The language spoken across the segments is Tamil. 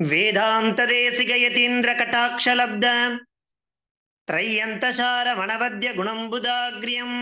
वेदान्तदेशिकयतीन्द्रकटाक्षलब्ध त्रय्यन्तशारमणवद्य गुणम्बुदाग्र्यम्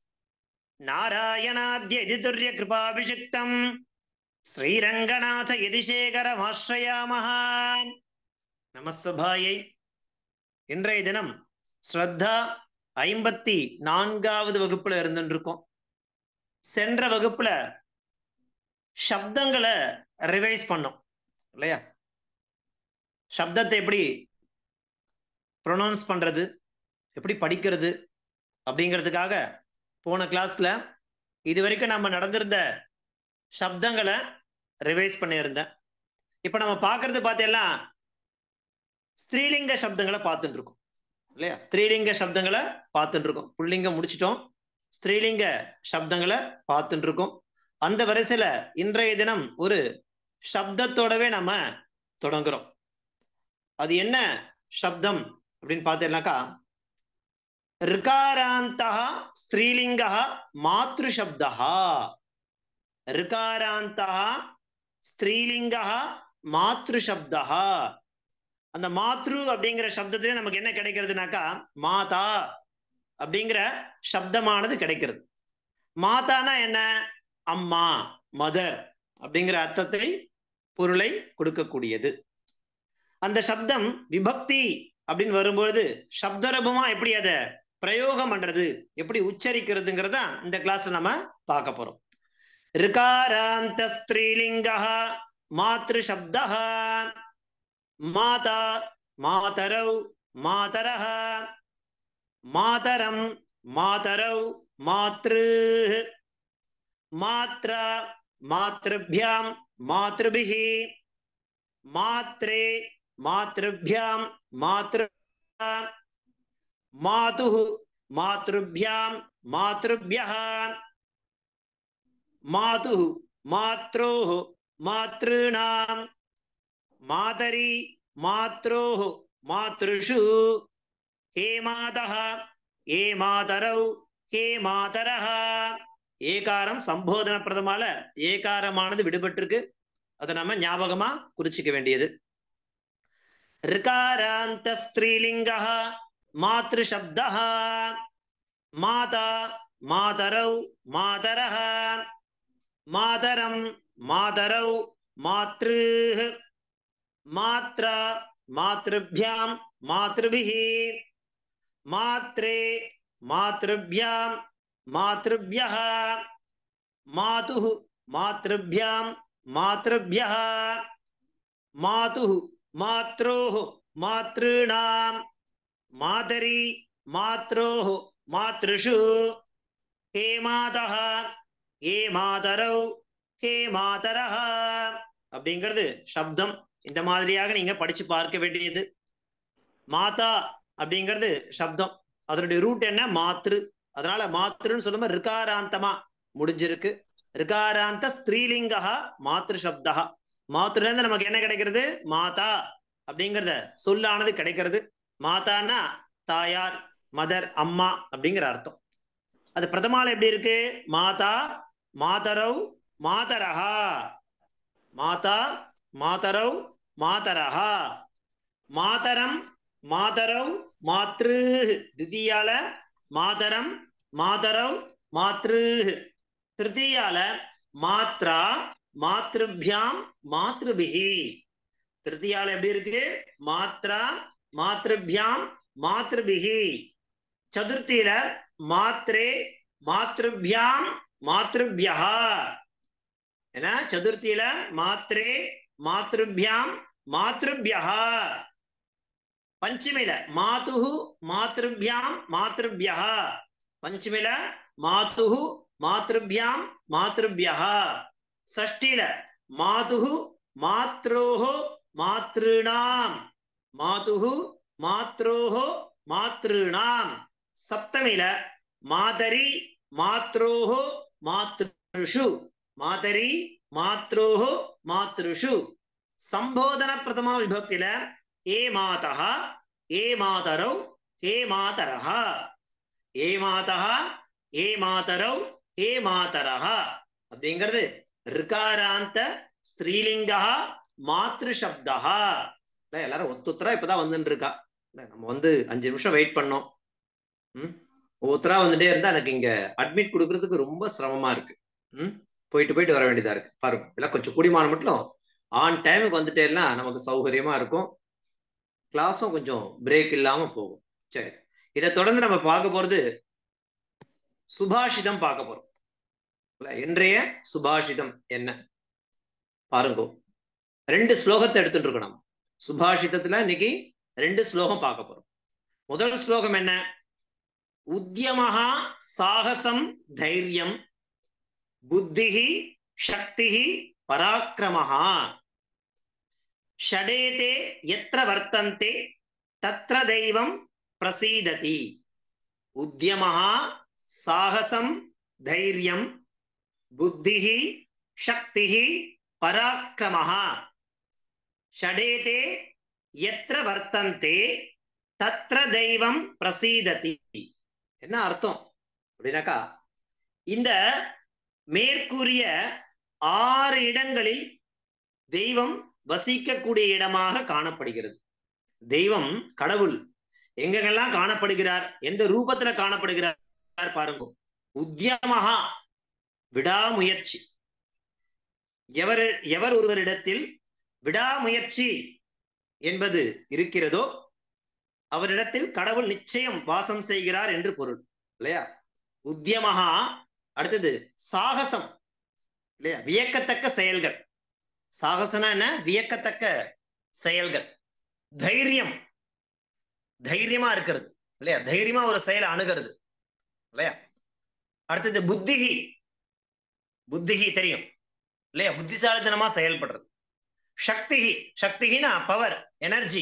नारायणाद्यदितुर्यकृपाभिषिक्तम् श्रीरङ्गनाथ यदिशेखरमाश्रयामः நமசபாயை இன்றைய தினம் ஸ்ரத்தா ஐம்பத்தி நான்காவது வகுப்புல இருந்துருக்கோம் சென்ற வகுப்புல சப்தங்களை ரிவைஸ் பண்ணோம் இல்லையா சப்தத்தை எப்படி ப்ரொனவுன்ஸ் பண்றது எப்படி படிக்கிறது அப்படிங்கிறதுக்காக போன கிளாஸ்ல இது வரைக்கும் நம்ம நடந்திருந்த சப்தங்களை ரிவைஸ் பண்ணியிருந்தேன் இப்போ நம்ம பார்க்கறது பார்த்தீங்கன்னா ஸ்திரீலிங்க சப்தங்களை பார்த்துட்டு இருக்கோம் இல்லையா ஸ்திரீலிங்க சப்தங்களை பார்த்துட்டு இருக்கோம் புள்ளிங்கம் முடிச்சிட்டோம் ஸ்திரீலிங்க சப்தங்களை பார்த்துட்டு இருக்கோம் அந்த வரிசையில இன்றைய தினம் ஒரு சப்தத்தோடவே நம்ம தொடங்குறோம் அது என்ன சப்தம் அப்படின்னு பார்த்தீங்கன்னாக்கா ரிகாராந்தா ஸ்திரீலிங்கா மாத்ரு சப்தா ரிகாராந்தா ஸ்திரீலிங்கா மாத்ரு சப்தா அந்த மாத்ரு அப்படிங்கிற சப்தத்திலே நமக்கு என்ன கிடைக்கிறதுனாக்கா மாதா அப்படிங்கிற சப்தமானது கிடைக்கிறது மாதானா என்ன அம்மா மதர் அப்படிங்கிற அர்த்தத்தை பொருளை கொடுக்கக்கூடியது அந்த சப்தம் விபக்தி அப்படின்னு வரும்பொழுது சப்தரூபமா எப்படி அதை பிரயோகம் பண்றது எப்படி உச்சரிக்கிறதுங்கிறத இந்த கிளாஸ் நம்ம பார்க்க போறோம் ரிகாராந்த ஸ்திரீலிங்கா மாத்ரு சப்தா மாதா மாதரௌ மாதரः மாதரம் மாதரௌ மாத்ரு மாத்ரா மாத்ருभ्यां மாத்ருபிः மாத்ரே மாத்ருभ्यां மாத்ரு மாதுः மாத்ருभ्यां மாத்ருभ्यः மாதுः மாத்ரோः மாத்ॄணாம் மாதரி மாத்ரோः மாத்ருஷு ஹே மாதः ஏ மாதரௌ ஹே மாதரः ஏகாரம் சம்போதன பிரதமால ஏகாரமானது விடுபட்டிருக்கு அதை நம்ம ஞாபகமா குறிச்சிக்க வேண்டியது ரிகாராந்த ஸ்திரீலிங்க மாத்ரு சப்த மாதா மாதரௌ மாதரः மாதரம் மாதரௌ மாத்ரு மாத்ரா மாத்ருभ्यां மாத்ருபிः மாத்ரே மாத்ருभ्यां மாத்ருभ्यः மாதுः மாத்ருभ्यां மாத்ருभ्यः மாதுः மாத்ரோः மாத்ॄணாம் மாதரி மாத்ரோः மாத்ருஷு ஹே மாதः ஏ மாதரௌ ஹே மாதரः அப்படிங்கிறது சப்தம் இந்த மாதிரியாக நீங்க படிச்சு பார்க்க வேண்டியது மாதா அப்படிங்கிறது சப்தம் அதனுடைய ரூட் என்ன மாத்ரு அதனால மாத்ருன்னு சொல்லும்போது ரிகாராந்தமா முடிஞ்சிருக்கு ரிகாராந்த ஸ்திரீலிங்கா மாத்ரு சப்தா மாத்ருல இருந்து நமக்கு என்ன கிடைக்கிறது மாதா அப்படிங்கிறத சொல்லானது கிடைக்கிறது மாதான்னா தாயார் மதர் அம்மா அப்படிங்கிற அர்த்தம் அது பிரதமால எப்படி இருக்கு மாதா மாதரவ் மாதரஹா மாதா மாதரௌ மாதரஹ மாதரம் மாதரௌ மாத்ரு தித்தியால மாதரம் மாதரௌ மாத்ரு திருத்தியால மாத்ரா மாத்ருபியாம் மாத்ருபிஹி திருத்தியால எப்படி இருக்கு மாத்ரா மாத்ருபியாம் மாத்ருபிஹி சதுர்த்தியில மாத்ரே மாத்ருபியாம் மாத்ருபியா ஏன்னா சதுர்த்தியில மாத்ரே மாத்ருபியாம் மாத்ருபியா பஞ்சமில மாதுஹு மாத்ருபியாம் மாத்ருபியா பஞ்சமில மாதுஹு மாத்ருபியாம் மாத்ருபியா சஷ்டில மாதுஹு மாத்ரோஹோ மாத்ருணாம் மாதுஹு மாத்ரோஹோ மாத்ருணாம் சப்தமில மாதரி மாத்ரோஹோ மாத்ருஷு மாதரி மாத்ரோஹோ மாத்ருஷு சம்போதன பிரதமா விபக்தியில ஏ மாதா ஏ மாதரௌ ஏ மாதரஹ ஏ மாதா ஏ மாதரௌ ஏ மாதரஹ அப்படிங்கிறது ரிகாராந்த ஸ்திரீலிங்கா மாத்ரு சப்தா இல்ல, எல்லாரும் ஒத்துத்தரா இப்பதான் வந்துட்டு இருக்கா இல்ல, நம்ம வந்து அஞ்சு நிமிஷம் வெயிட் பண்ணோம் ம் ஒவ்வொருத்தரா வந்துட்டே இருந்தா எனக்கு இங்க அட்மிட் கொடுக்கறதுக்கு ரொம்ப சிரமமா இருக்கு ம் போயிட்டு போயிட்டு வர வேண்டியதா இருக்கு பாருங்க இதெல்லாம் கொஞ்சம் குடிமான மட்டும் ஆன் டைமுக்கு வந்துட்டேன்னா நமக்கு சௌகரியமா இருக்கும் கிளாஸும் கொஞ்சம் பிரேக் இல்லாம போகும் சரி இதை தொடர்ந்து நம்ம பார்க்க போறது சுபாஷிதம் பார்க்க போறோம் இல்ல, இன்றைய சுபாஷிதம் என்ன பாருங்க ரெண்டு ஸ்லோகத்தை எடுத்துட்டு இருக்கோம் நம்ம சுபாஷிதத்துல இன்னைக்கு ரெண்டு ஸ்லோகம் பார்க்க போறோம் முதல் ஸ்லோகம் என்ன உத்தியமஹா சாகசம் தைரியம் புத்திஹி சக்திஹி பராக்கிரமஹா ஷடேதே எத்திர வர்த்தந்தே தத்ர தெய்வம் பிரசீததி உத்தியமஹா சாகசம் தைரியம் புத்திஹி சக்திஹி பராக்கிரமஹா ஷடேதே எத்திர வர்த்தந்தே தத்ர தெய்வம் பிரசீததி என்ன அர்த்தம் அப்படின்னாக்கா இந்த மேற்கூறிய ஆறு இடங்களில் தெய்வம் வசிக்கக்கூடிய இடமாக காணப்படுகிறது தெய்வம் கடவுள் எங்கெங்கெல்லாம் காணப்படுகிறார் எந்த ரூபத்துல காணப்படுகிறார் பாருங்க உத்தியமகா விடாமுயற்சி எவர் எவர் ஒருவரிடத்தில் விடாமுயற்சி என்பது இருக்கிறதோ அவரிடத்தில் கடவுள் நிச்சயம் வாசம் செய்கிறார் என்று பொருள் இல்லையா உத்தியமகா அடுத்தது சாகசம் இல்லையா வியக்கத்தக்க செயல்கள் சாகசனா என்ன வியக்கத்தக்க செயல்கள் தைரியம் தைரியமா இருக்கிறது இல்லையா தைரியமா ஒரு செயலை அணுகிறது இல்லையா அடுத்தது புத்திகி புத்திகி தெரியும் இல்லையா புத்திசாலித்தனமா செயல்படுறது சக்திகி சக்திகினா பவர் எனர்ஜி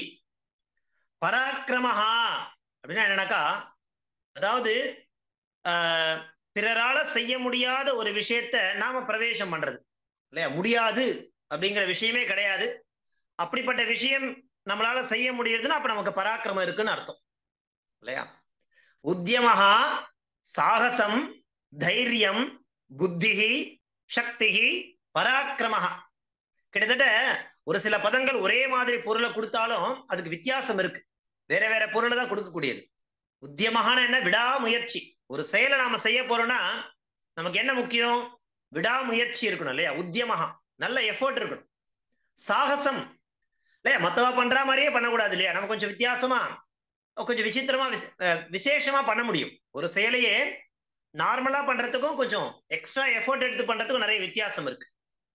பராக்கிரமஹா அப்படின்னா என்னன்னாக்கா அதாவது ஆஹ், பிறரால செய்ய முடியாத ஒரு விஷயத்த நாம பிரவேசம் பண்றது இல்லையா முடியாது அப்படிங்கிற விஷயமே கிடையாது அப்படிப்பட்ட விஷயம் நம்மளால செய்ய முடியுதுன்னா அப்ப நமக்கு பராக்கிரமம் இருக்குன்னு அர்த்தம் இல்லையா உத்தியமஹா சாகசம் தைரியம் புத்திகி சக்திகி பராக்கிரமஹா கிட்டத்தட்ட ஒரு சில பதங்கள் ஒரே மாதிரி பொருளை கொடுத்தாலும் அதுக்கு வித்தியாசம் இருக்கு வேற வேற பொருளை தான் கொடுக்கக்கூடியது உத்தியமகான என்ன விடாமுயற்சி ஒரு செயலை நாம செய்ய போறோம்னா நமக்கு என்ன முக்கியம் விடாமுயற்சி இருக்கணும் இல்லையா உத்தியமகா நல்ல எஃபோர்ட் இருக்கணும் சாகசம் இல்லையா மத்தவா பண்ற மாதிரியே பண்ணக்கூடாது இல்லையா நம்ம கொஞ்சம் வித்தியாசமா கொஞ்சம் விசித்திரமா விச- அஹ் விசேஷமா பண்ண முடியும் ஒரு செயலையே நார்மலா பண்றதுக்கும் கொஞ்சம் எக்ஸ்ட்ரா எஃபோர்ட் எடுத்து பண்றதுக்கும் நிறைய வித்தியாசம் இருக்கு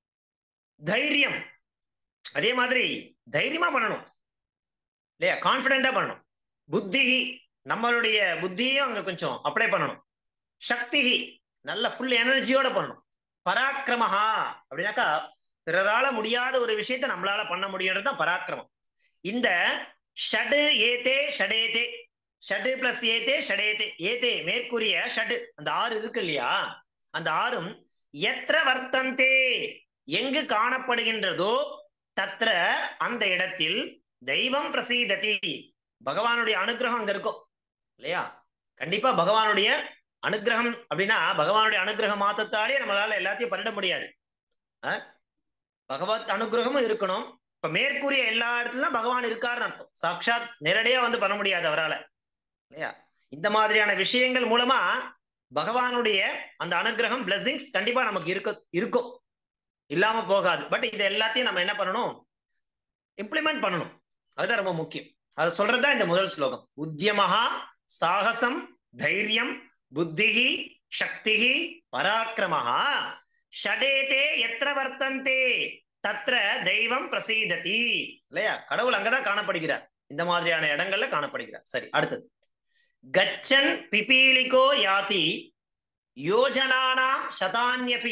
தைரியம் அதே மாதிரி தைரியமா பண்ணணும் இல்லையா கான்பிடண்டா பண்ணணும் புத்தி நம்மளுடைய புத்தியும் அங்க கொஞ்சம் அப்ளை பண்ணணும் சக்தி நல்ல ஃபுல் எனர்ஜியோட பண்ணணும் பராக்கிரமஹா அப்படின்னாக்கா பிறரால முடியாத ஒரு விஷயத்தை நம்மளால பண்ண முடியுன்றது தான் பராக்கிரமம் இந்த ஷடு ஏதே ஷடேதே ஷடு பிளஸ் ஏதே ஷடேதே ஏதே மேற்கூறிய ஷடு அந்த ஆறு இருக்கு இல்லையா அந்த ஆறும் எத்திர வர்த்தந்தே எங்கு காணப்படுகின்றதோ தத்ர அந்த இடத்தில் தெய்வம் பிரசீததி பகவானுடைய அனுகிரகம் அங்க இருக்கும் இல்லையா கண்டிப்பா பகவானுடைய அனுகிரகம் அப்படின்னா பகவானுடைய அனுகிரகம் மாத்தத்தாலே நம்மளால எல்லாத்தையும் பண்ணிட முடியாது அஹ்? பகவத் அனுகிரகமும் இருக்கணும் இப்ப மேற்கூறிய எல்லா இடத்துலயும் பகவான் இருக்காருன்னு அர்த்தம் சாட்சாத் நேரடியா வந்து பண்ண முடியாது அவரால இல்லையா இந்த மாதிரியான விஷயங்கள் மூலமா பகவானுடைய அந்த அனுகிரகம் blessings கண்டிப்பா நமக்கு இருக்க இருக்கும் இல்லாம போகாது பட் இது எல்லாத்தையும் நம்ம என்ன பண்ணணும் இம்ப்ளிமெண்ட் பண்ணணும் அதுதான் ரொம்ப முக்கியம் அது சொல்றதுதான் இந்த முதல் ஸ்லோகம் உத்தியமஹா சாகசம் தைரியம் புத்திஹி சக்திஹி பராக்கிரமஹா ஷடேதே எத்திர வர்த்தந்தே தத்ர தெய்வம் பிரசீததி இல்லையா கடவுள் அங்கதான் காணப்படுகிறார் இந்த மாதிரியான இடங்கள்ல காணப்படுகிறார் சரி அடுத்தது கச்சன் பிபீலிகோ யாதி யோஜனானாம் சதான்யபி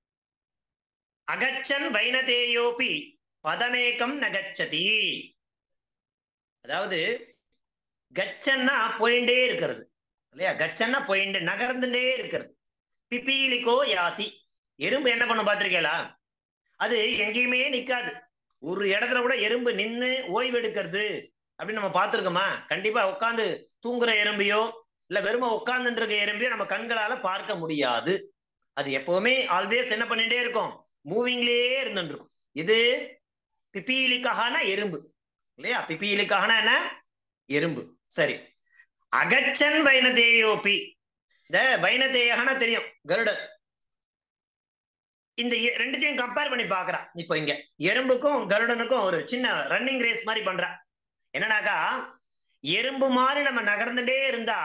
அகச்சன் வைனதேயோபி பதமேகம் நகச்சதி அதாவது கச்சன்னா போயிண்டே இருக்கிறது இல்லையா கச்சன்னா போயிண்டு நகர்ந்துட்டே இருக்கிறது பிபீலிகோ யாதி எறும்பு என்ன பண்ணும் பார்த்திருக்கீங்களா அது எங்கேயுமே நிக்காது ஒரு இடத்துல கூட எறும்பு நின்னு ஓய்வு எடுக்கிறது அப்படின்னு நம்ம பார்த்திருக்கோமா கண்டிப்பா உட்காந்து தூங்குற எறும்பையோ இல்ல வெறும உட்கார்ந்துட்டு இருக்க எறும்பையோ நம்ம கண்களால பார்க்க முடியாது அது எப்பவுமே ஆல்வேஸ் என்ன பண்ணிட்டே இருக்கும் மூவிங்லயே இருந்துட்டு இருக்கும் இது பிபீலிக்கான எறும்பு இல்லையா பிபீலிக்கான என்ன எறும்பு சரி அகச்சன் வைனதேயோபி இந்த வைனதேயகனா தெரியும் கருடர் இந்த இ- ரெண்டுத்தையும் கம்பேர் பண்ணி பாக்குறான் இப்போ இங்க எறும்புக்கும் கருடனுக்கும் ஒரு சின்ன ரன்னிங் ரேஸ் மாதிரி பண்றா என்னன்னாக்கா எறும்பு மாதிரி நம்ம நகர்ந்துட்டே இருந்தா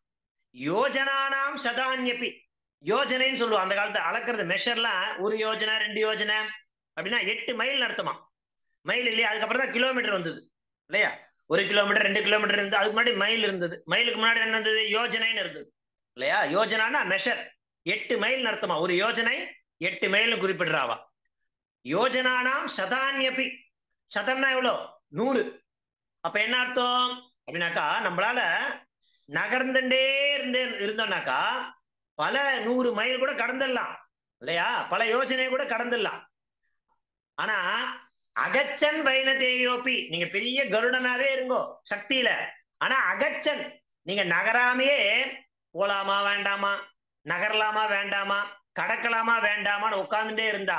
யோஜனானாம் சதான்யபி யோஜனைன்னு சொல்லுவோம் அந்த காலத்து அளக்கிறது மெஷர்லாம் ஒரு யோஜனை ரெண்டு யோஜனை அப்படின்னா எட்டு மைல் நடத்துமா மைல் இல்லையா அதுக்கப்புறம் தான் கிலோமீட்டர் வந்தது இல்லையா ஒரு கிலோமீட்டர் ரெண்டு கிலோமீட்டர் இருந்தது அதுக்கு முன்னாடி மைல் இருந்தது மைலுக்கு முன்னாடி என்ன இருந்தது யோஜனைன்னு இருந்தது இல்லையா யோஜனானா மெஷர் எட்டு மைல் நடத்துமா ஒரு யோஜனை எட்டு மைல்னு குறிப்பிடுறாவா யோஜனானாம் சதான்யபி சதம்னா எவ்வளோ நூறு அப்ப என்ன அர்த்தம் அப்படின்னாக்கா நம்மளால நகர்ந்துட்டே இருந்து இருந்தோம்னாக்கா பல நூறு மைல் கூட கடந்துடலாம் இல்லையா பல யோஜனை கூட கடந்துடலாம் ஆனா அகச்சன் வைனதேயோபி நீங்க பெரிய கருடனாவே இருங்கோ சக்தியில ஆனா அகச்சன் நீங்க நகராமையே போலாமா வேண்டாமா நகரலாமா வேண்டாமா கடக்கலாமா வேண்டாமான்னு உட்கார்ந்துட்டே இருந்தா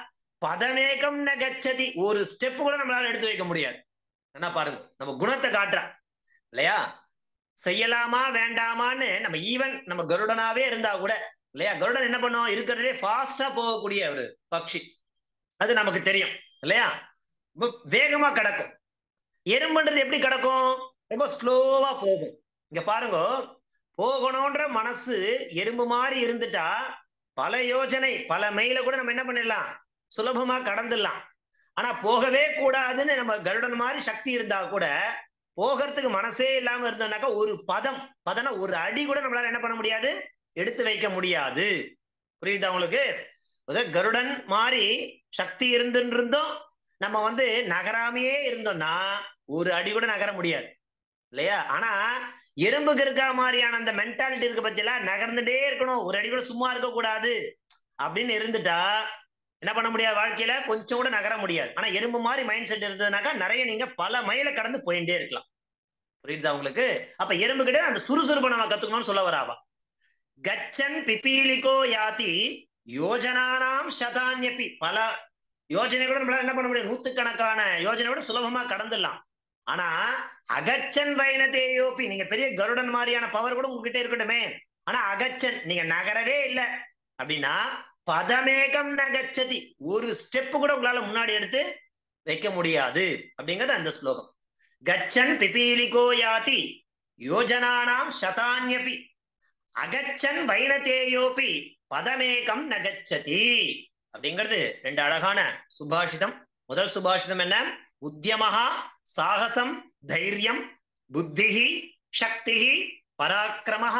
பதமேகம் நகச்சதி ஒரு ஸ்டெப் கூட நம்மளால எடுத்து வைக்க முடியாது என்ன பாருங்க நம்ம குணத்தை காட்டுறா இல்லையா செய்யலாமா வேண்டாமான்னு நம்ம ஈவன் நம்ம கருடனாவே இருந்தா கூட இல்லையா கருடன் என்ன பண்ணும் இருக்கிறதுலே ஃபாஸ்டா போகக்கூடிய ஒரு பக்ஷி அது நமக்கு தெரியும் இல்லையா ரொம்ப வேகமா கிடக்கும் எறும்புன்றது எப்படி கிடக்கும் ரொம்ப ஸ்லோவா போகும் இங்க பாருங்க போகணும்ன்ற மனசு எறும்பு மாதிரி இருந்துட்டா பல யோஜனை பல மைல கூட நம்ம என்ன பண்ணிடலாம் சுலபமா கடந்துடலாம் ஆனா போகவே கூடாதுன்னு நம்ம கருடன் மாதிரி சக்தி இருந்தா கூட போகிறதுக்கு மனசே இல்லாம இருந்தோம்னாக்கா ஒரு பதம் பதனா ஒரு அடி கூட நம்மளால என்ன பண்ண முடியாது எடுத்து வைக்க முடியாது புரியுதா உங்களுக்கு அதாவது கருடன் மாதிரி சக்தி இருந்துன்னு இருந்தோம் நம்ம வந்து நகராமையே இருந்தோம்னா ஒரு அடி கூட நகர முடியாது இல்லையா ஆனா எறும்புக்கு இருக்கா மாதிரியான அந்த மென்டாலிட்டி இருக்கு பத்தியில நகர்ந்துட்டே இருக்கணும் ஒரு அடி கூட சும்மா இருக்க கூடாது அப்படின்னு இருந்துட்டா என்ன பண்ண முடியாது வாழ்க்கையில கொஞ்சம் கூட நகர முடியாது ஆனா எறும்பு மாதிரி மைண்ட் செட் இருந்ததுனாக்கா நிறைய நீங்க பல மைல கடந்து போயிட்டே இருக்கலாம் புரியுதா உங்களுக்கு அப்ப எறும்பு கிட்ட அந்த சுறுசுறுப்பை நம்ம கத்துக்கணும்னு சொல்ல வராவா கச்சன் பிபீலிகோ யாதி யோஜனானாம் சதான்யபி பல யோஜனை கூட நம்மளால என்ன பண்ண முடியும் நூத்துக்கணக்கான யோஜனை கூட சுலபமா கடந்துடலாம் ஆனா அகச்சன் வைனதேயோபி நீங்க பெரிய கருடன் மாதிரியான பவர் கூட உங்ககிட்ட இருக்கட்டுமே ஆனா அகச்சன் நீங்க நகரவே இல்லை அப்படின்னா பதமேகம் நகச்சதி ஒரு ஸ்டெப் கூட உங்களால முன்னாடி எடுத்து வைக்க முடியாது அப்படிங்கிறது அந்த ஸ்லோகம் கச்சன் பிபீலிகோ யாதி யோஜனானாம் சதான்யபி அகச்சன் வைனதேயோபி பதமேகம் நகச்சதி அப்படிங்கிறது ரெண்டு அழகான சுபாஷிதம் முதல் சுபாஷிதம் என்ன உத்தியமஹா சாகசம் தைரியம் புத்திஹி சக்திஹி பராக்கிரமஹ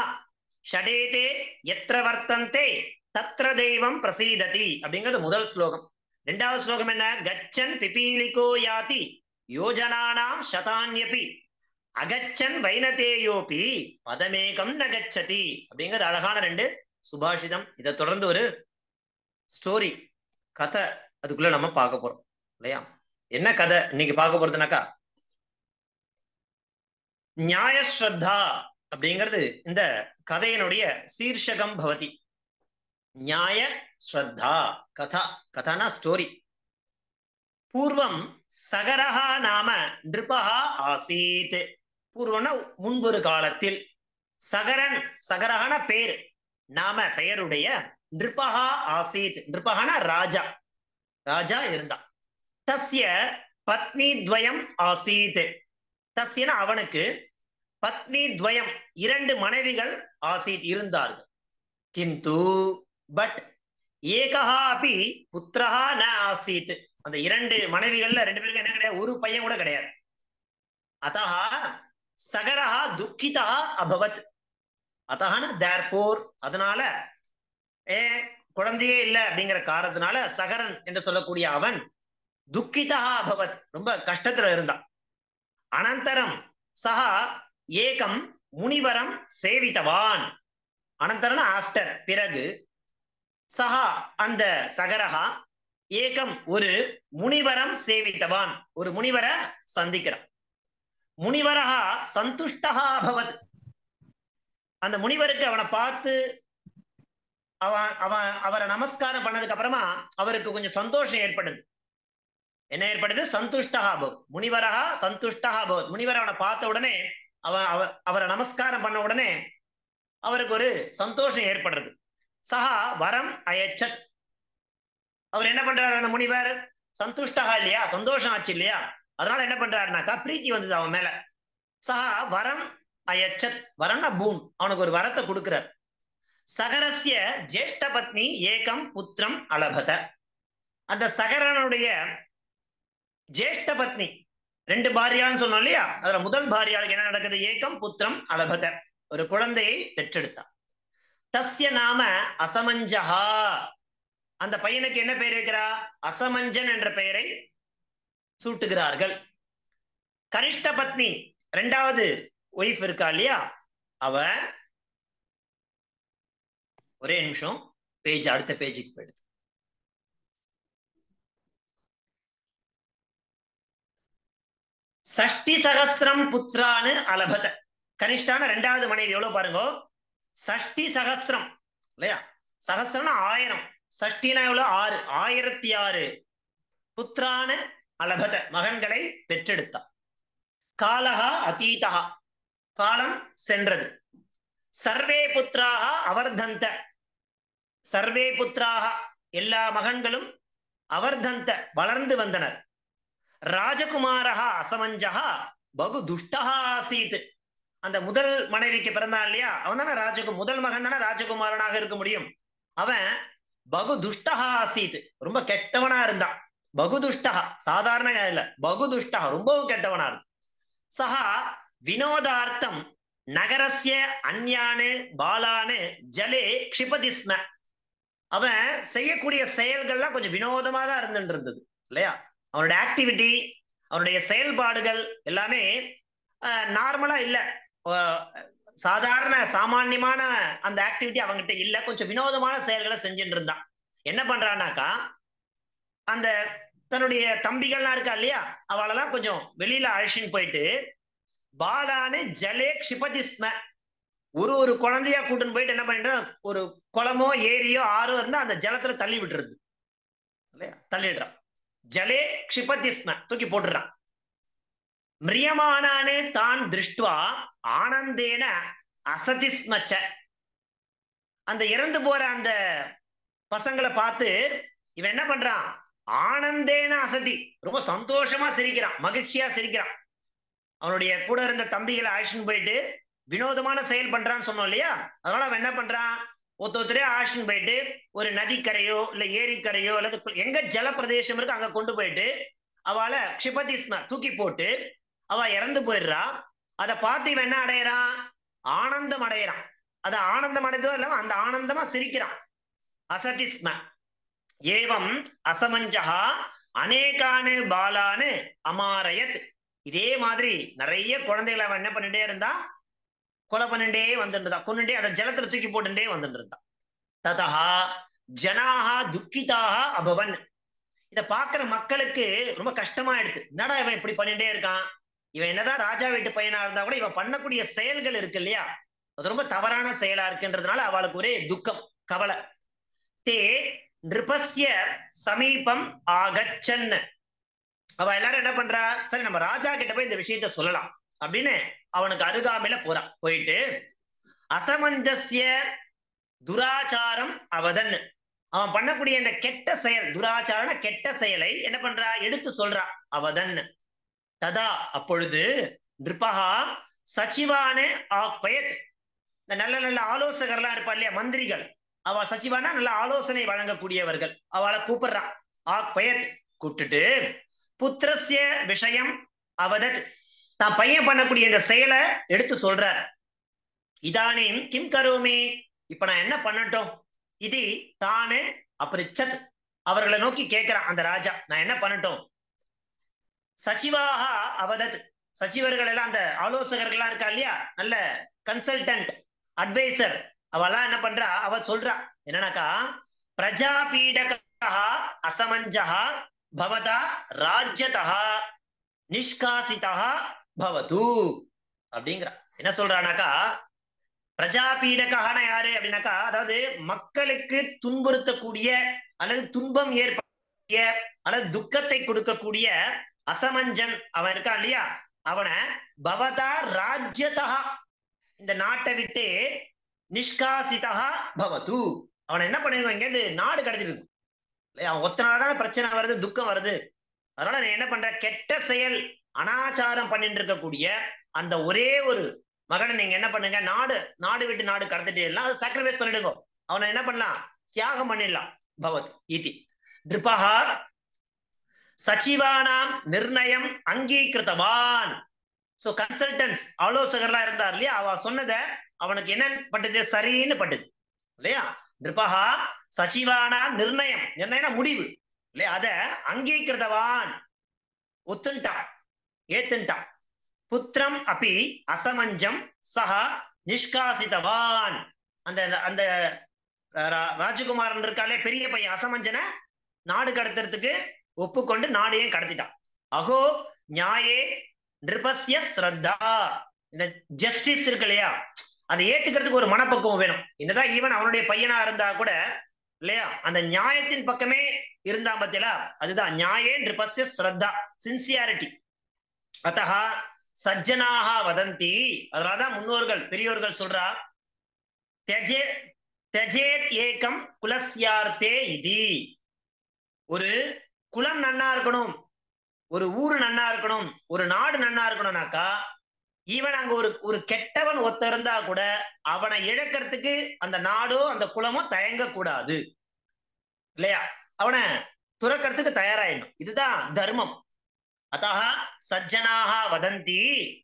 ஷடேதே எத்திர வர்த்தந்தே தத்ர தெய்வம் பிரசீததி அப்படிங்கிறது முதல் ஸ்லோகம் ரெண்டாவது ஸ்லோகம் என்ன கச்சன் பிபீலிகோ யாதி யோஜனானாம் சதான்யபி அகச்சன் வைனதேயோபி பதமேகம் நகச்சதி அப்படிங்கிறது அழகான ரெண்டு சுபாஷிதம் இதை தொடர்ந்து ஒரு ஸ்டோரி கதை அதுக்குள்ள நம்ம பார்க்க போறோம் இல்லையா என்ன கதை இன்னைக்கு பார்க்க போறதுனாக்கா நியாயஸ்ரத்தா அப்படிங்கிறது இந்த கதையினுடைய சீர்ஷகம் பவதி நியாய ஸ்ரத்தா கதா கதானா ஸ்டோரி பூர்வம் சகரஹா நாம நிருபஹா ஆசீத் பூர்வம்னா முன்பொரு காலத்தில் சகரன் சகரஹான பேர் நாம பெயருடைய நிருபஹா ஆசீத் நிருபஹான ராஜா ராஜா இருந்தான் தஸ்ய பத்னி துவயம் ஆசீத் தஸ்யன அவனுக்கு பத்னி துவயம் இரண்டு மனைவிகள் ஆசீத் இருந்தார்கள் கிந்து பட் ஏகஹா அப்பி புத்திரஹா ந ஆசீத் அந்த இரண்டு மனைவிகள்ல ரெண்டு பேருக்கு என்ன கிடையாது ஒரு பையன் கூட கிடையாது அத்தஹா சகரஹா துக்கிதா அபவத் அத்தஹான தேர் ஃபோர் அதனால ஏ குழந்தையே இல்லை அப்படிங்கிற காரணத்தினால சகரன் என்று சொல்லக்கூடிய அவன் துக்கிதா அபவத் ரொம்ப கஷ்டத்துல இருந்தான் அனந்தரம் சஹா ஏகம் முனிவரம் சேவித்தவான் அனந்தரன் ஆஃப்டர் பிறகு சஹா அந்த சகரஹா ஏகம் ஒரு முனிவரம் சேவித்தவான் ஒரு முனிவரை சந்திக்கிறான் முனிவரஹா சந்துஷ்டஹா அபவத் அந்த முனிவருக்கு அவனை பார்த்து அவன் அவன் அவரை நமஸ்காரம் பண்ணதுக்கு அப்புறமா அவருக்கு கொஞ்சம் சந்தோஷம் ஏற்படுது என்ன ஏற்படுது சந்துஷ்டா பவத் முனிவரகா சந்துஷ்டா பவத் முனிவர் அவனை பார்த்த உடனே அவன் அவ அவரை நமஸ்காரம் பண்ண உடனே அவருக்கு ஒரு சந்தோஷம் ஏற்படுறது சஹா வரம் அயச்சத் அவர் என்ன பண்றாரு அந்த முனிவர் சந்துஷ்டா இல்லையா சந்தோஷம் ஆச்சு இல்லையா அதனால என்ன பண்றாருனாக்கா பிரீத்தி வந்தது அவன் மேல சஹா வரம் அயச்சத் வரம்னா பூம் அவனுக்கு ஒரு வரத்தை கொடுக்கிறார் சகரஸ்ய ஜேஷ்ட பத்னி ஏகம் புத்திரம் அலபத அந்த சகரனுடைய ஜேஷ்ட பத்னி ரெண்டு பாரியான்னு சொன்னோம் இல்லையா அதுல முதல் பாரியாளுக்கு என்ன நடக்குது ஏகம் புத்திரம் அலபத ஒரு குழந்தையை பெற்றெடுத்தான் தஸ்ய நாம அசமஞ்சஹா அந்த பையனுக்கு என்ன பெயர் வைக்கிறா அசமஞ்சன் என்ற பெயரை சூட்டுகிறார்கள் கனிஷ்ட பத்னி ரெண்டாவது ஒய்ஃப் இருக்கா இல்லையா அவ ஒரே நிமிஷம் பேஜ் அடுத்த பேஜுக்கு போயிடுது சஷ்டி சகசிரம் புத்திரான்னு அலபத கனிஷ்டான ரெண்டாவது மனைவி எவ்வளவு பாருங்க சஷ்டி சகசிரம் இல்லையா சகசிரம்னா ஆயிரம் சஷ்டினா எவ்வளவு ஆறு ஆயிரத்தி ஆறு புத்திரான அலபத மகன்களை பெற்றெடுத்தார் காலகா அதீதா காலம் சென்றது சர்வே புத்திராக அவர்தந்த சர்வே புத்திராக எல்லா மகன்களும் அவர்தந்த வளர்ந்து வந்தனர் ராஜகுமாரா அசமஞ்சகா பகு துஷ்டா ஆசீத் அந்த முதல் மனைவிக்கு பிறந்தான் இல்லையா அவன் தானே ராஜகு முதல் மகன் தானே ராஜகுமாரனாக இருக்க முடியும் அவன் பகு துஷ்டா ஆசீத் ரொம்ப கெட்டவனா இருந்தான் பகு துஷ்டா சாதாரண இல்ல பகு துஷ்டா ரொம்பவும் கெட்டவனா இருந்தான் சஹா வினோதார்த்தம் நகரஸ்ய அந்யானு பாலானு ஜலே க்ஷிபதிஸ்ம அவன் செய்யக்கூடிய செயல்கள்லாம் கொஞ்சம் வினோதமா தான் இருந்துட்டு இருந்தது இல்லையா அவனுடைய ஆக்டிவிட்டி அவனுடைய செயல்பாடுகள் எல்லாமே நார்மலா இல்ல சாதாரண சாமான்யமான அந்த ஆக்டிவிட்டி அவங்ககிட்ட இல்ல கொஞ்சம் வினோதமான செயல்களை செஞ்சுட்டு இருந்தான் என்ன பண்றான்னாக்கா அந்த தன்னுடைய தம்பிகள்லாம் இருக்கா இல்லையா அவளெல்லாம் கொஞ்சம் வெளியில அழைச்சின்னு போயிட்டு பாலானு ஜலே க்ஷிபதிஸ்ம ஒரு ஒரு குழந்தையா கூட்டுன்னு போயிட்டு என்ன பண்ணிட்டு ஒரு குளமோ ஏரியோ ஆறோ இருந்தா அந்த ஜலத்துல தள்ளி விட்டுறது இல்லையா தள்ளிடுறான் ஜலே க்ஷிபதிஸ்ம தூக்கி போட்டுறான் மிரியமானானு தான் திருஷ்டுவா ஆனந்தேன அசதிஸ்மச்ச அந்த இறந்து போற அந்த பசங்களை பார்த்து இவன் என்ன பண்றான் ஆனந்தேன அசதி ரொம்ப சந்தோஷமா சிரிக்கிறான் மகிழ்ச்சியா சிரிக்கிறான் அவனுடைய கூட இருந்த தம்பிகளை அழைச்சின்னு போயிட்டு வினோதமான செயல் பண்றான்னு சொன்னோம் இல்லையா அதனால அவன் என்ன பண்றான் ஒருத்தொருத்தரே அழைச்சின்னு போயிட்டு ஒரு நதிக்கரையோ இல்ல ஏரிக்கரையோ அல்லது எங்க ஜல பிரதேசம் இருக்கு அங்க கொண்டு போயிட்டு அவளை க்ஷிபதிஸ்ம தூக்கி போட்டு அவ இறந்து போயிடுறா அதை பார்த்து இவன் என்ன அடையிறான் ஆனந்தம் அடையிறான் அது ஆனந்தம் அடைந்ததோ இல்லாம அந்த ஆனந்தமா சிரிக்கிறான் அசதிஸ்ம ஏவம் அசமஞ்சகா அநேகானு பாலானு அமாரயத் இதே மாதிரி நிறைய குழந்தைகளை அவன் என்ன பண்ணிட்டே இருந்தா கொலை பண்ணிட்டே வந்துட்டு கொண்டுட்டே அதை ஜலத்துல தூக்கி போட்டுட்டே வந்துட்டு இருந்தான் ததா ஜனாகா துக்கிதாக அபவன் இதை பாக்குற மக்களுக்கு ரொம்ப கஷ்டமாயிடுது என்னடா இவன் இப்படி பண்ணிட்டே இருக்கான் இவன் என்னதான் ராஜா வீட்டு பையனா இருந்தா கூட இவன் பண்ணக்கூடிய செயல்கள் இருக்கு இல்லையா அது ரொம்ப தவறான செயலா இருக்குன்றதுனால அவளுக்கு ஒரே துக்கம் கவலை தே நிருபஸ்ய சமீபம் ஆகச்சன் அவ எல்லாரும் என்ன பண்றா சரி நம்ம ராஜா கிட்ட போய் இந்த விஷயத்த சொல்லலாம் அப்படின்னு அவனுக்கு அருகாமையில போறான் போயிட்டு அசமஞ்சசிய துராச்சாரம் அவதன் அவன் பண்ணக்கூடிய இந்த கெட்ட செயல் துராச்சாரன கெட்ட செயலை என்ன பண்றா எடுத்து சொல்றா அவதன் ததா அப்பொழுது நிருபகா சச்சிவானே ஆக்பயத் இந்த நல்ல நல்ல ஆலோசகர்லாம் இருப்பா இல்லையா மந்திரிகள் அவ சச்சிவானா நல்ல ஆலோசனை வழங்கக்கூடியவர்கள் அவளை கூப்பிடுறான் ஆக்பயத் கூப்பிட்டுட்டு புத்திரஸ்ய விஷயம் அவதத் தான் பையன் பண்ணக்கூடிய இந்த செயலை எடுத்து சொல்றார் இதானேம் கிம் கரோமே இப்ப நான் என்ன பண்ணட்டும் இது தானே அப்ரிச்சத் அவர்களை நோக்கி கேட்கிறான் அந்த ராஜா நான் என்ன பண்ணட்டும் சச்சிவாக அவதத் சச்சிவர்கள் எல்லாம் அந்த ஆலோசகர்கள்லாம் இருக்கா இல்லையா நல்ல கன்சல்டன்ட் அட்வைசர் அவெல்லாம் என்ன பண்றா அவ சொல்றா என்னன்னாக்கா பிரஜாபீடகா அசமஞ்சா பவதா ராஜ்யதா நிஷ்காசிதா பவது அப்படிங்கிற என்ன சொல்றானாக்கா பிரஜாபீடகான யாரு அப்படின்னாக்கா அதாவது மக்களுக்கு துன்புறுத்தக்கூடிய அல்லது துன்பம் ஏற்ப அல்லது துக்கத்தை கொடுக்கக்கூடிய அசமஞ்சன் அவன் இருக்கான் இல்லையா அவனை பவதா ராஜ்யதா இந்த நாட்டை விட்டு நிஷ்காசிதா பவது அவனை என்ன பண்ணிருக்கோம் இங்க இருந்து நாடு கடத்திட்டு இல்லையா அவன் ஒத்தனாதான பிரச்சனை வருது துக்கம் வருது அதனால நீ என்ன பண்ற கெட்ட செயல் அனாச்சாரம் பண்ணிட்டு இருக்கக்கூடிய அந்த ஒரே ஒரு மகனை நீங்க என்ன பண்ணுங்க நாடு நாடு விட்டு நாடு கடத்திட்டு எல்லாம் சாக்ரிஃபைஸ் பண்ணிடுங்க அவனை என்ன பண்ணலாம் தியாகம் பண்ணிடலாம் பவத் இதி நிருபகா சச்சிவானாம் நிர்ணயம் அங்கீகிருத்தவான் சோ கன்சல்டன்ஸ் ஆலோசகர்லாம் இருந்தார் இல்லையா அவ சொன்னதை அவனுக்கு என்ன பட்டது சரின்னு பட்டது இல்லையா நிருபகா சச்சிவானாம் நிர்ணயம் நிர்ணயம் முடிவு இல்லையா அத அங்கீகிருத்தவான் ஒத்துண்டான் ஏத்துண்டான் புத்திரம் அப்பி அசமஞ்சம் சஹ நிஷ்காசித்தவான் அந்த அந்த ரா- ராஜகுமாரன் இருக்காலே பெரிய பையன் அசமஞ்சனை நாடு கடத்துறதுக்கு ஒப்புக்கொண்டு நாடையும் கடத்திட்டான் அகோ நியாயே நிருபஸ்ய ஸ்ரத்தா இந்த ஜஸ்டிஸ் இருக்கு இல்லையா அதை ஏத்துக்கிறதுக்கு ஒரு மனப்பக்குவம் வேணும் என்னதான் ஈவன் அவனுடைய பையனா இருந்தா கூட இல்லையா அந்த நியாயத்தின் பக்கமே இருந்தா பத்தியலா அதுதான் நியாயே நிருபஸ்ய ஸ்ரத்தா சின்சியாரிட்டி அத்தகா சஜ்ஜனாக வதந்தி அதனாலதான் முன்னோர்கள் பெரியோர்கள் சொல்றா தெஜே தெஜேத் ஏகம் குலஸ்யார்த்தே இதி ஒரு குலம் நன்னா இருக்கணும் ஒரு ஊரு நன்னா இருக்கணும் ஒரு நாடு நன்னா இருக்கணும்னாக்கா ஈவன் அங்க ஒரு ஒரு கெட்டவன் ஒத்த இருந்தா கூட அவனை இழக்கிறதுக்கு அந்த நாடோ அந்த குலமோ தயங்க கூடாது இல்லையா அவனை துறக்கிறதுக்கு தயாராயிடணும் இதுதான் தர்மம் அத்தः சஜ்ஜனாக வதந்தி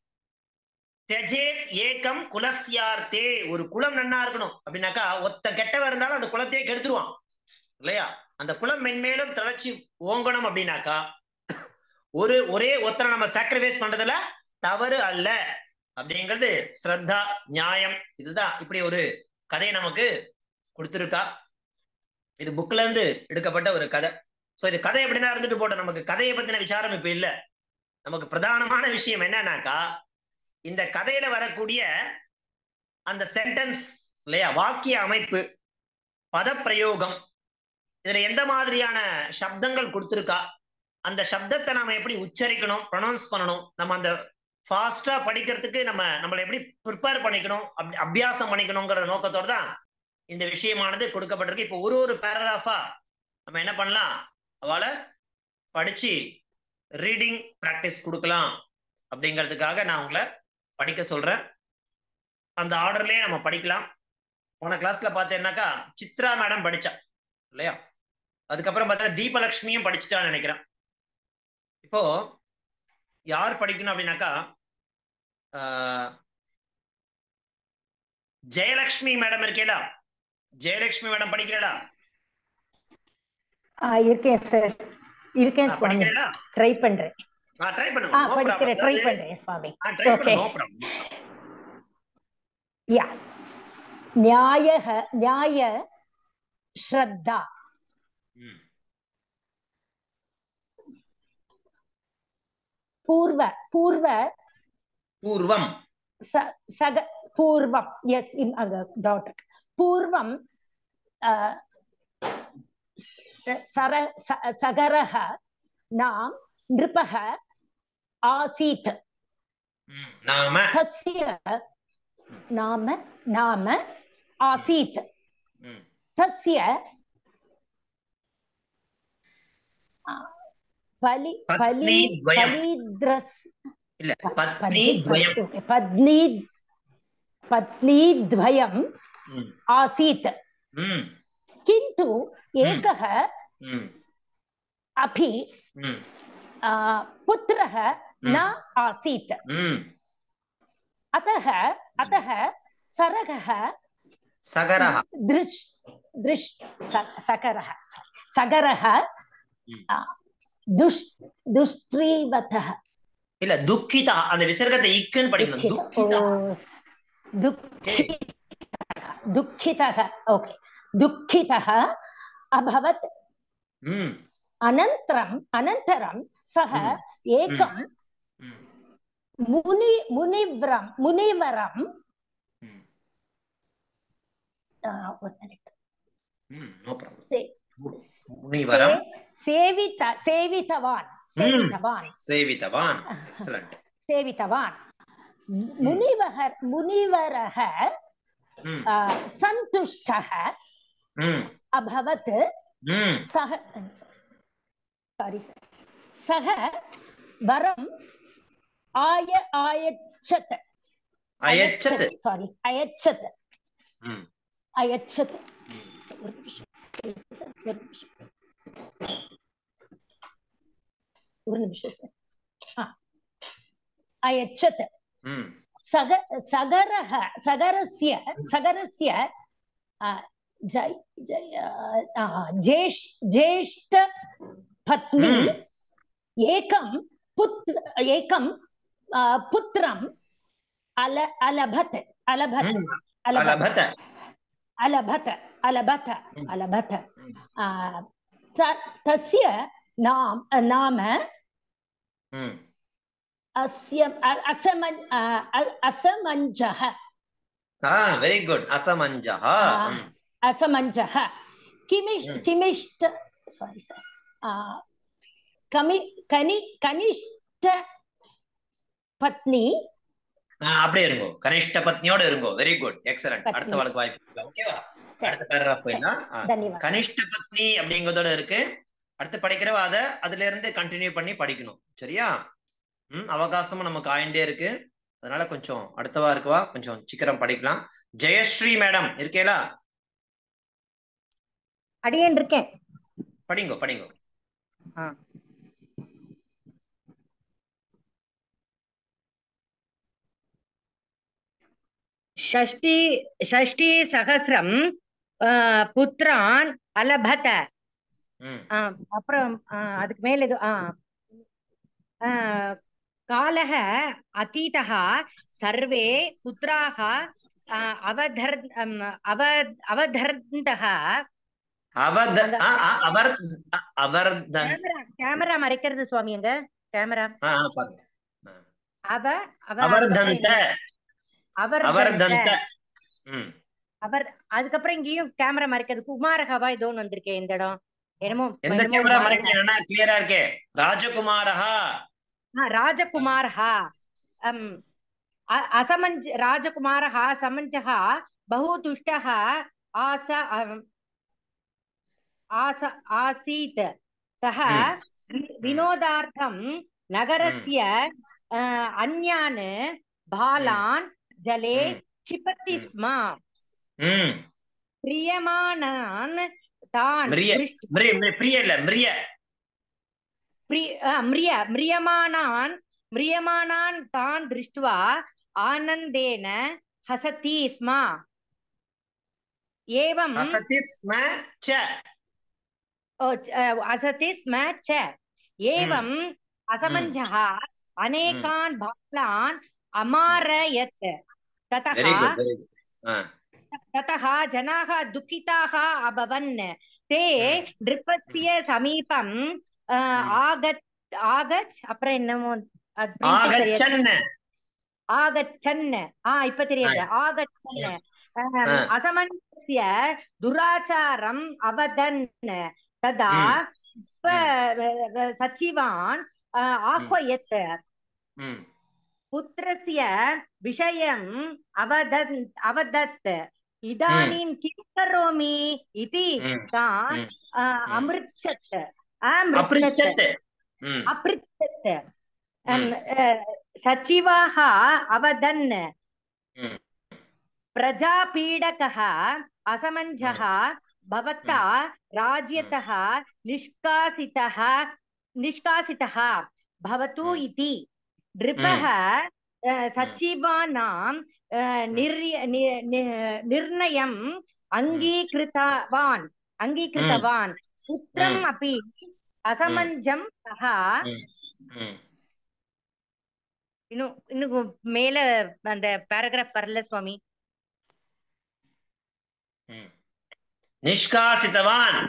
தெஜேத் ஏகம் குலஸ்யார்த்தே ஒரு குலம் நன்னா இருக்கணும் அப்படின்னாக்கா ஒத்த கெட்டவன் இருந்தாலும் அந்த குலத்தையே கெடுத்துருவான் இல்லையா அந்த குலம் மென்மேலும் தளர்ச்சி ஓங்கணும் அப்படின்னாக்கா ஒரு ஒரே ஒத்தனை நம்ம சாக்ரிஃபைஸ் பண்றதுல தவறு அல்ல அப்படிங்கிறது ஸ்ரத்தா நியாயம் இதுதான் இப்படி ஒரு கதையை நமக்கு கொடுத்துருக்கா இது புக்ல இருந்து எடுக்கப்பட்ட ஒரு கதை சோ இது கதை எப்படின்னா இருந்துட்டு போட்டோம் நமக்கு கதையை பத்தின விசாரம் இப்ப இல்ல நமக்கு பிரதானமான விஷயம் என்னன்னாக்கா இந்த கதையில வரக்கூடிய அந்த சென்டென்ஸ் இல்லையா வாக்கிய அமைப்பு பதப்பிரயோகம் இதுல எந்த மாதிரியான சப்தங்கள் கொடுத்துருக்கா அந்த சப்தத்தை நாம எப்படி உச்சரிக்கணும் ப்ரொனவுன்ஸ் பண்ணணும் நம்ம அந்த ஃபாஸ்டா படிக்கிறதுக்கு நம்ம நம்மளை எப்படி ப்ரிப்பேர் பண்ணிக்கணும் அப்படி அபியாசம் பண்ணிக்கணுங்கிற நோக்கத்தோட தான் இந்த விஷயமானது கொடுக்கப்பட்டிருக்கு இப்போ ஒரு ஒரு பேராகிராஃபா நம்ம என்ன பண்ணலாம் அவளை படிச்சு ரீடிங் ப்ராக்டிஸ் கொடுக்கலாம் அப்படிங்கிறதுக்காக நான் உங்களை படிக்க சொல்றேன் அந்த ஆர்டர்லயே நம்ம படிக்கலாம் போன கிளாஸ்ல பார்த்தேன்னாக்கா சித்ரா மேடம் படிச்சா இல்லையா அதுக்கப்புறம் பார்த்தா தீபலட்சுமியும் படிச்சுட்டான்னு நினைக்கிறேன் இப்போ யார் படிக்கணும் அப்படின்னாக்கா ஆஹ், ஜெயலக்ஷ்மி மேடம் இருக்கேலா ஜெயலக்ஷ்மி மேடம் படிக்கிறீங்களா ஆ இருக்கேன் சார் இருக்கேன் சுவாமி படிக்கிறீங்களா ட்ரை பண்றேன் ஆ ட்ரை ஆ பண்ணுங்க நோ படிக்கிறேன் ட்ரை ப்ராப்ளம் பண்றேன் சுவாமி ஆ ட்ரை ஓகே பண்ணுங்க நோ ப்ராப்ளம் யா நியாயः நியாய ஸ்ரத்தா பூர்வ பூர்வ பூர்வம் ச- சக பூர்வம் எஸ் இன் அங்க டாட் பூர்வம் ஆ, ச- சர ச- சகரः நாம் நிருபः ஆசீத் ம், நாம तस्य नाम नाम आसीत् ம், तस्य आ, பலி பலி பத்னித்வயம். பலித்ரஸ் இல்ல ப- பத்னி பத்னி- துவயம் okay, பத்னி பத்னித்வயம் ம், आसीत् ம், किन्तु एकः ம், अपि ம், आ, पुत्रः न आसीत् ம். अतः अतः सरगः சகரஹ दृश् दृश् स- सकरः सगरः ம். आ, दुष् दुष्ट्रीवतः இல்ல துக்கிதா அந்த விசர்க்கத்தை இக்குன்னு படிக்கணும் துக்கிதா दुःखितः दुःखितः ओके दुःखितः अभवत् ம், अनन्तरम् अनन्तरं सः ம். एकं ம், मुनि मुनिव्रं मुनिवरं ம், आ, one minute. ம், no problem. से- முனிவரம் சேவித சேவித்தவான் சேவித்தவான் சேவிதவான் எக்ஸலண்ட் சேவித்தவான் முனிவகர் முனிவரக ம் ஆ, சந்துஷ்டः ம் அபவத் ம் सः सारी सः वरम् आय आयच्छत् அயச்சத் सारी अयच्छत् ம் अयच्छत् ம். ஒரு நிமிஷம். ஒரு நிமிஷம். ஒரு நிமிஷம் சார் ஆ. अयच्छत् ம் सग सगरः सगरस्य सगरस्य आ, जय जय आ, ज्येष् ज्येष्ठ पत्नी हम्म। एकं पुत्र एकं आ, पुत्रम् अल अलभत अलभत ம். अलभत अलभत अलभत अलभत हम्म। अलभत हम्म। आ, त- तस्य नाम नाम ம் अस्य अ- असमन् आ, अ- असमञ्जः ஆ வெரி குட் அசமஞ்சः ஆ. ம் असमञ्जः किमिष् हम्म। किमिष्ट सारी सर कमि कनि कनिष्ठ पत्नी ஆ, அப்படியே இருங்கோ கனிஷ்ட பத்னியோட இருங்கோ வெரி குட் எக்ஸலண்ட் பத்னி. அடுத்த வாழ்க்கை வாய்ப்பு ஓகேவா அடுத்த பேராகிராஃப் போயிடலாம் ஆ. धन्यवाद கனிஷ்ட பத்னி அப்படிங்கறதோட இருக்கு அடுத்து படிக்கிறவ அத அதுல இருந்து கண்டினியூ பண்ணி படிக்கணும் சரியா ம் அவகாசமும் நமக்கு ஆயிண்டே இருக்கு அதனால கொஞ்சம் அடுத்தவா இருக்குவா கொஞ்சம் சீக்கிரம் படிக்கலாம் ஜெயஸ்ரீ மேடம் இருக்கேலா அடியேன் இருக்கேன் படிங்கோ படிங்கோ षष्टि षष्टिसहस्रं अ, पुत्रान् अलभत ம் ஆ, அப்புறம் ஆ, அதுக்கு மேல இது ஆ ஆ, कालः अतीतः सर्वे पुत्राः आ, अवधर् अम्, अव अवधर्न्तः அவத ஆ, ஆ, அவர் அ- அவர்தன் கேமரா கேமரா மறைக்கிறது சுவாமி எங்க கேமரா ஆ, ஆ, பாருங்க ஆ. அவ அவ அவர்தந்த அவர் அவர்தந்த ம் அவர் அதுக்கப்புறம் இங்கேயும் கேமரா மறைக்கிறது குமாரகவா ஏதோ ஒன்று வந்திருக்கே இந்த இடம் என்னமோ எந்த என்னமோ கேமரா மாறி- மறைக்கிறேன்னா கிளியரா இருக்கே ராஜகுமாரஹா हा, राजकुमारः अम्, अ- असमञ्ज राजकुमारः समञ्जः बहु तुष्टः आस अम्, आस आसीत् सः हम्म। वि- विनोदार्थं नगरस्य अ, अन्यान् बालान् जले हम्म। क्षिपति हम्म। स्म ம் प्रियमाणान् तान् மிரிய दृष्ट्वा மிரிய மிரிய- பிரிய இல்ல மிரிய प्रि- अ, म्रिय म्रियमाणान् म्रियमाणान् तान् दृष्ट्वा आनन्देन हसति स्म एवं हसति स्म च ओ, अ, हसति स्म च एवम् असमञ्जः अनेकान् बालान् अमारयत् ततः வெரி குட் வெரி குட் ततः जनाः दुःखिताः अभवन् ते ம். नृपस्य समीपम् अ, ம். आगत् आगच्छ அப்புறம் என்னமோ அது print சரியா ஆகச்சன் ஆகச்சன் ஆ இப்ப தெரியாது ஆகச்சன் அஹம், ஆ. அசமஞ்சஸ்ய துராச்சாரம் அவதன் ததா ம். ப- சச்சிவான் அ, ஆஹ்வயத் ம் पुत्रस्य विषयम् अवदन् अवदत् इदानीं किं करोमि इति ம். तान् ம். अ, ம். अमृच्छत् अमृच्छत् अपृच्छत् ம் अपृच्छत् ம். अम्, अ, सचिवाः अवदन् ம். प्रजापीडकः असमञ्जः भवता राज्यतः निष्कासितः निष्कासितः भवतु ம். इति नृपः अ, सचिवानां अ, निर्य नि- नि- निर्णयम् अङ्गीकृतवान् अङ्गीकृतवान् पुत्रम् ம். अपि असमञ्जं सः ம் இன்னும் இன்னும் மேல அந்த பேராகிராஃப் வரல சுவாமி ம் நிஷ்காசித்தவான்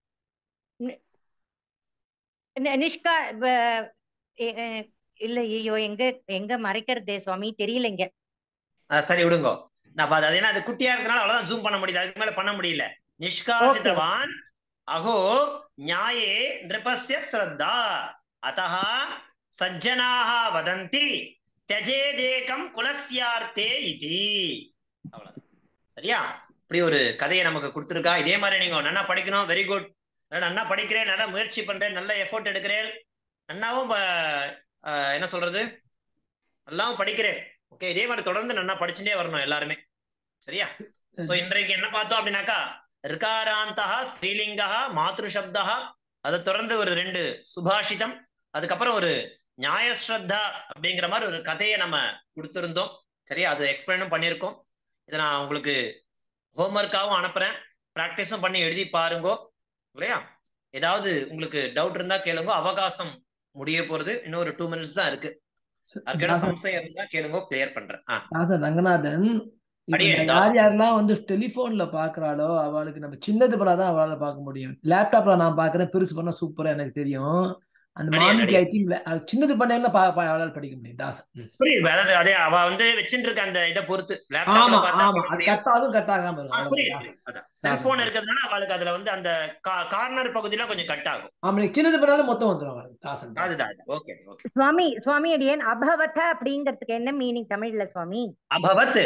நி- நிஷ்கா வ- எ- எ- இல்ல ஐயோ எங்க எங்க மறைக்கிறதே சுவாமி தெரியலைங்க ஆ, சரி விடுங்கோ நான் பாத்து அது ஏன்னா அது குட்டியா இருக்கனால அவ்வளவுதான் ஜூம் பண்ண முடியுது அதுக்கு மேல பண்ண முடியல நிஷ்காசித்தவான் அகோ நியாயே நிருபஸ்ய ஸ்ரத்தா அத்தः சஜ்ஜனாக வதந்தி தியஜேதேகம் குலஸ்யார்த்தே இதி அவ்வளவுதான் சரியா இப்படி ஒரு கதையை நமக்கு கொடுத்துருக்கா இதே மாதிரி நீங்க நல்லா படிக்கணும் வெரி குட் நல்லா படிக்கிறேன் நல்லா முயற்சி பண்றேன் நல்ல எஃபோர்ட் எடுக்கிறேன் நன்னாவும் ப- ஆஹ் என்ன சொல்றது நல்லாவும் படிக்கிறேன் ஓகே இதே மாதிரி தொடர்ந்து நல்லா படிச்சுட்டே வரணும் எல்லாருமே சரியா சோ இன்றைக்கு என்ன பார்த்தோம் அப்படின்னாக்கா ரிகாராந்தா ஸ்திரீலிங்கா மாத்ருசப்தா அதை தொடர்ந்து ஒரு ரெண்டு சுபாஷிதம் அதுக்கப்புறம் ஒரு நியாயஸ்ரத்தா அப்படிங்கிற மாதிரி ஒரு கதையை நம்ம கொடுத்துருந்தோம் சரியா அது எக்ஸ்பிளைனும் பண்ணியிருக்கோம் இதை நான் உங்களுக்கு ஹோம்ஒர்க்காகவும் அனுப்புறேன் ப்ராக்டிஸும் பண்ணி எழுதி பாருங்கோ இல்லையா ஏதாவது உங்களுக்கு டவுட் இருந்தா கேளுங்க அவகாசம் முடிய போறது இன்னும் ஒரு டூ மினிட்ஸ் தான் இருக்கு அதுக்கான தாசன் சம்சயம் இருந்தா கேளுங்க கிளியர் பண்றேன் ஆ தாசன் ரங்கநாதன் இப்ப அடியே, நான் தாசன். யார் யாரெல்லாம் வந்து டெலிபோன்ல பாக்குறாளோ அவளுக்கு நம்ம சின்னது பண்ணா தான் அவளால பார்க்க முடியும் லேப்டாப்ல நான் பாக்குறேன் பெருசு பண்ணா சூப்பரா எனக்கு தெரியும் அந்த அடியே, மாமிக்கு அடியே. ஐ திங்க் சின்னது பண்ணையில பா பா- அவளால படிக்க முடியும் தாசன் ம். புரியுது அதாவது அதே அவ வந்து வச்சுட்டு இருக்க அந்த இதை பொறுத்து லேப்டாப்ல ஆமா பார்த்தா ஆமா பண்ண அது முடியும். கட்டாதும் கட்டாகாம ஆ, இருக்கும் புரியுது அவ்வளவுதான். புரியுது. அதான் செல்போன் இருக்கிறதுனால அவளுக்கு அதுல வந்து அந்த கார்னர் பகுதியில கொஞ்சம் கட் ஆகும் ஆமா நீ சின்னது பண்ணாலும் மொத்தம் வந்துடும் அவளுக்கு தாசன் தாசன். அதுதான் ஓகே ஓகே சுவாமி சுவாமி அடியேன் அபவத அப்படிங்கிறதுக்கு என்ன மீனிங் தமிழ்ல சுவாமி அபவத்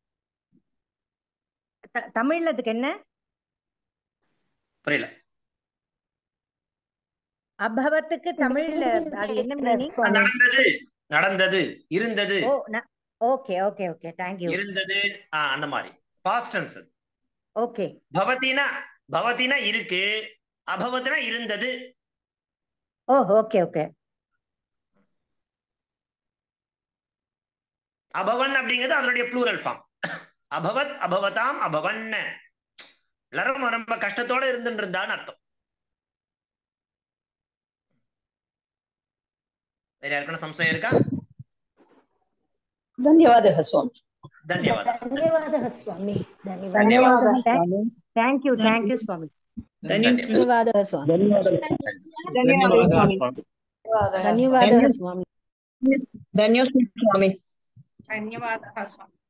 த- தமிழ்ல அதுக்கு என்ன புரியல அபவத்துக்கு தமிழ்ல அது என்ன மீனிங் சுவாமி. நடந்தது நடந்தது இருந்தது oh okay okay okay thank you இருந்தது ஆ, அந்த மாதிரி பாஸ்டன்ஸ் ஓகே பவத்தினா பவத்தினா இருக்கு அபவத்னா இருந்தது ஓ ஓகே ஓகே அபவன் அப்படிங்கிறது அதனுடைய ப்ளூரல் ஃபார்ம் அபவத் அபவதாம் அபவன் எல்லாரும் ரொம்ப கஷ்டத்தோட இருந்துட்டு இருந்தான்னு அர்த்தம் வேற யாருக்கான சம்சயம் இருக்கா धन्यवादः स्वामी தன்யவாதம் ధన్యవాదः స్వామి ధన్యవాదः धन्यवादः स्वामी தேங்க்யூ தேங்க்யூ சுவாமி ధన్యవాదः స్వామి धन्यवादः ధన్యవాదः స్వామి धन्योस्मि स्वामी धन्यवादः स्वामी